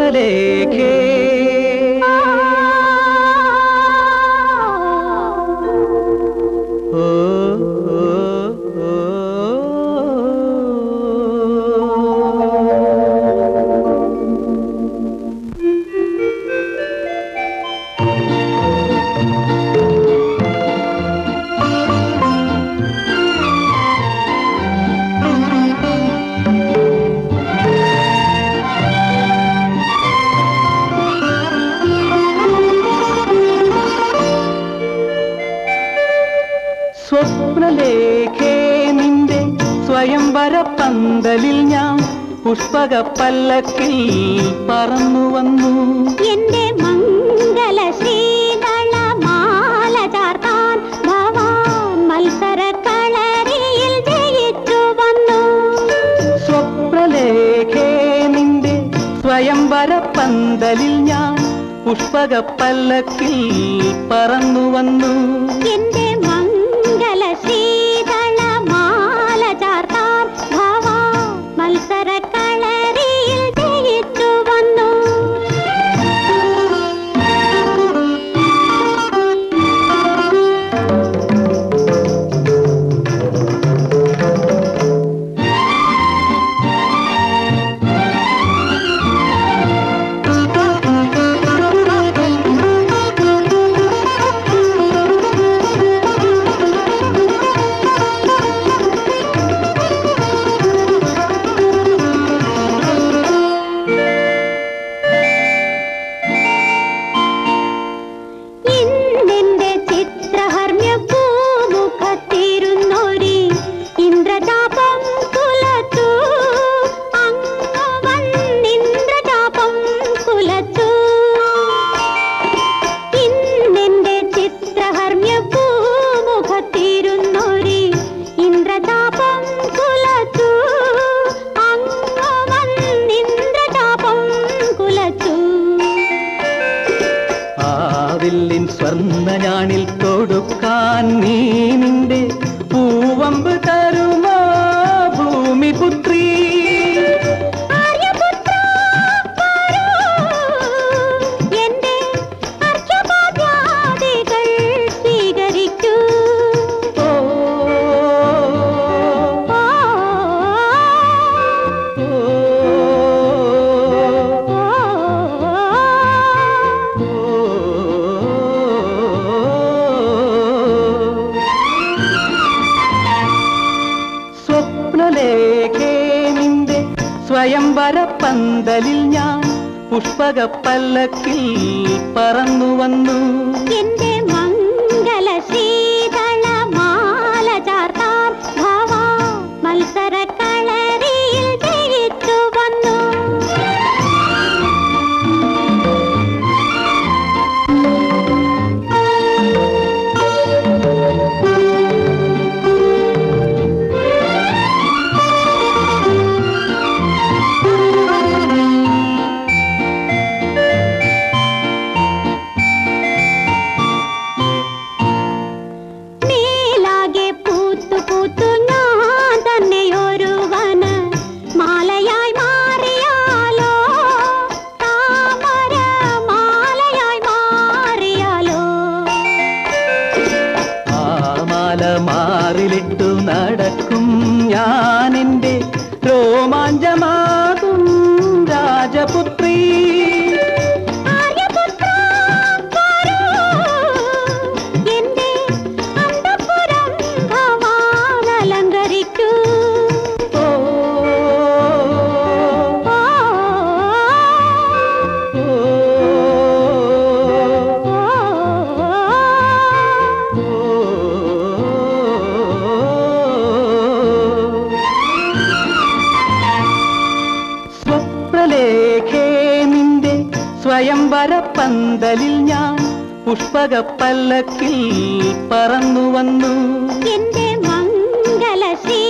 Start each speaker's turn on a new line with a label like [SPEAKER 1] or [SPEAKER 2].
[SPEAKER 1] സ്വപ്നലേഖേ ഓ ഓ, ഓ. സ്വപ്നലേഖേ നിന്റെ സ്വയംവര പന്തലിൽ ഞാൻ പുഷ്പക പല്ലക്കിൽ പറന്നു വന്നു
[SPEAKER 2] എന്റെ മംഗല ശ്രീതള മാല ചാർത്താൻ ഭവാൻ മത്സര കളരിയിൽ ജയിച്ചു വന്നു
[SPEAKER 1] സ്വപ്നലേഖേ നിന്റെ സ്വയംവര പന്തലിൽ ഞാൻ പുഷ്പക പല്ലക്കിൽ പറന്നു വന്നു
[SPEAKER 2] എന്റെ മംഗല ശ്രീതള മാല ചാർത്താൻ ഭവാൻ മത്സര കളരിയിൽ ജയിച്ചു വന്നു ഇന്നെന്റെ ചിത്രഹർമ്മ്യ പൂമുഖത്തിരുന്നൊരി ഇന്ദ്രജാപം കുലച്ചു അങ്ങ് വന്നിന്ദ്രജാപം കുലച്ചു ഇന്നെന്റെ ചിത്രഹർമ്മ്യ പൂമുഖത്തിരുന്നൊരി ഇന്ദ്രജാപം കുലച്ചു അങ്ങ് വന്നിന്ദ്രജാപം കുലച്ചു
[SPEAKER 1] ആവില്ലിൻ സ്വർണ്ണ ഞാണിൽ തൊടുക്കാൻ നീ നിന്റെ പൂവമ്പ് തരുമോ ഭൂമിപുത്രീ
[SPEAKER 2] ആര്യപുത്ര വരൂ, എന്റെ അർഘ്യപാദ്യാദികൾ സ്വീകരിക്കൂ.
[SPEAKER 1] ഓ,
[SPEAKER 2] ഓ,
[SPEAKER 1] ഓ,
[SPEAKER 2] ഓ,
[SPEAKER 1] സ്വപ്നലേഖേ നിന്റെ സ്വയംവര പന്തലിൽ ഞാൻ പുഷ്പക പല്ലക്കിൽ പറന്നു വന്നു
[SPEAKER 2] എന്റെ മംഗല ശീതള മാല ചാർത്താൻ ഭവാ മത്സര കളരിയിൽ ജയിച്ചു വന്നു മേലാകെ പൂത്തു പൂത്തു ഞാൻ തന്നെ ഒരുവന് മാലയായി മാറിയാലോ താമര മാലയായി മാറിയാലോ
[SPEAKER 1] ആ മാല മാറിലിട്ടു നടക്കും ഞാൻ എൻ്റെ രോമാഞ്ചമാകും രാജപുത്രീ
[SPEAKER 2] ആര്യപുത്ര വരൂ, എന്റെ അന്തഃപുരം ഭവാൻ അലങ്കരിക്കൂ.
[SPEAKER 1] ഓ,
[SPEAKER 2] ഓ,
[SPEAKER 1] ഓ,
[SPEAKER 2] ഓ,
[SPEAKER 1] സ്വപ്നലേഖേ നിന്റെ സ്വയംവര പന്തലിൽ ഞാൻ പുഷ്പക പല്ലക്കിൽ പറന്നു വന്നു
[SPEAKER 2] എന്റെ മംഗല ശ്രീ